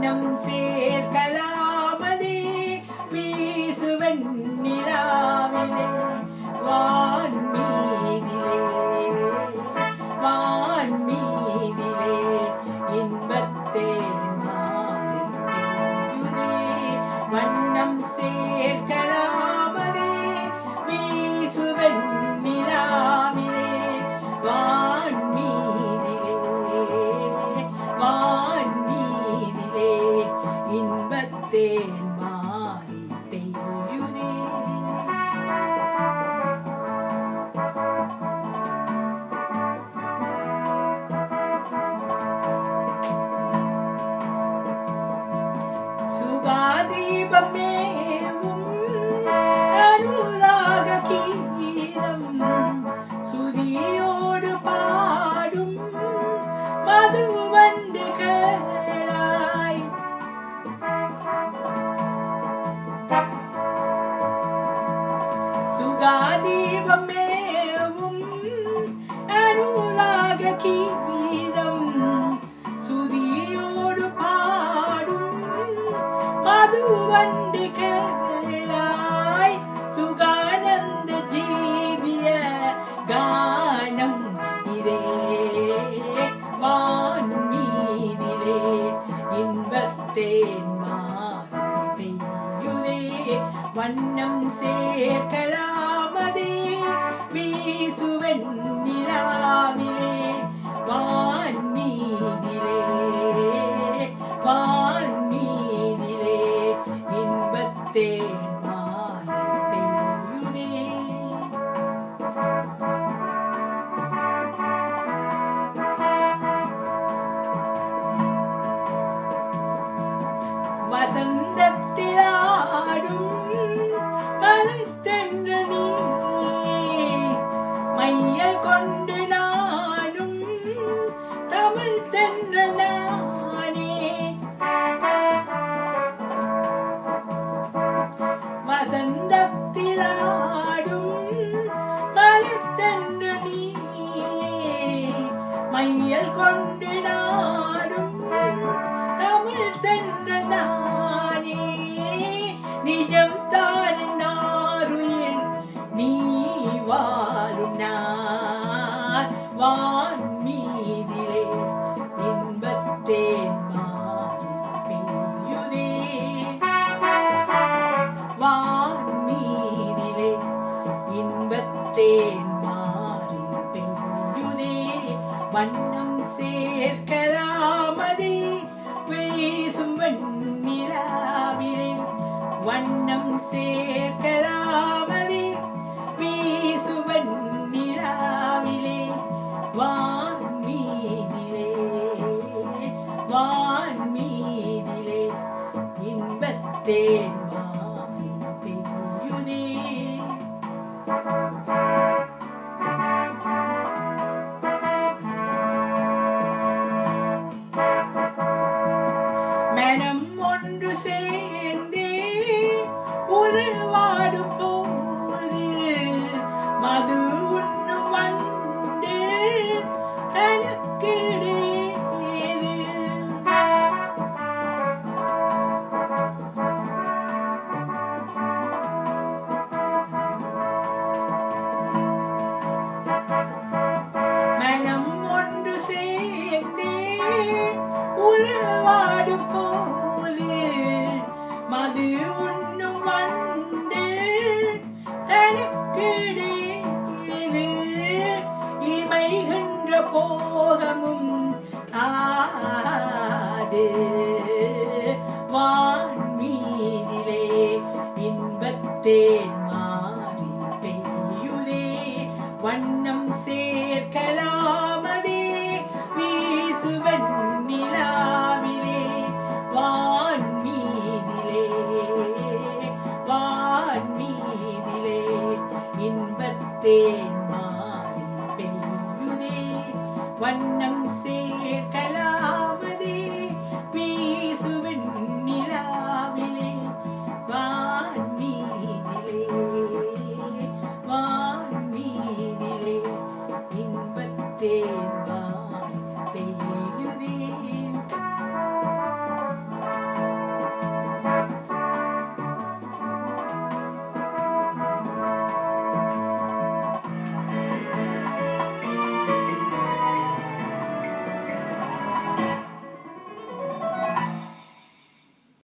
வண்ணம் சேர்க்கலாமதே வீசுவன் நிலாவிலே வான் மீதிலே வான் மீதிலே இன்பத்தே மாறி பெய்யுதே. வண்ணம் சேர்க்கலாமதே வீசுவன் நிலாவிலே வான் மீதிலே வான் மீதிலே இன்பத்தேன் மாறி பெய்யுதே சுகாதீபமேவும் அனுராக கீதம் சுதியோடு பாடும் மதுவண்டுகளாய் சுகாதீபமேவும் அனுராக கீதம் சுதியோடு பாடும் மதுவண்டுகளாய் சுகானந்த ஜீவிய கானம் இதே வான் மீதிலே இன்பத்தேன் மாறி பெய்யுதே வண்ணம் சேர்க்கலாமதே வீசுவன் நிலாவிலே வான் மீதிலே வான் மீதிலே இன்பத்தேன் மாறி பெய்யுதே வசந்தத்திலாடும் மலத்தென்ற நீ மையல் கொண்டு நானும் தமிழ் தென்ற நானே வசந்தத்திலாடும் மலத்தென்ற நீ மையல் கொண்டு நாடும் தமிழ் தென்ற நானே நிஜம் தானே நாருயிர் நீ வாழும் நான் வான் மீதிலே இன்பத்தேன் மாறி பெய்யுதே வான் மீதிலே இன்பத்தேன் மாறி பெய்யுதே வண்ணம் சேர்க்கலாமதே வீசும் வெண்ணிலாவிலே வண்ணம் சேர்க்கலாமதே வீசும் வெண்ணிலாவிலே வான் மீதிலே வான் மீதிலே இன்பத்தேன் மாறி பெய்யுதே மனம் ஒன்று சேர்ந்தே உருவாடும் போது மது உண்ணும் வண்டு கணக்கிடேது மனம் ஒன்று சேர்ந்தே உருவாடும் போது மது உண்ணும் வண்டு தனக்கிடேது இமைகின்ற போகமும் ஆது வான் மீதிலே இன்பத்தேன்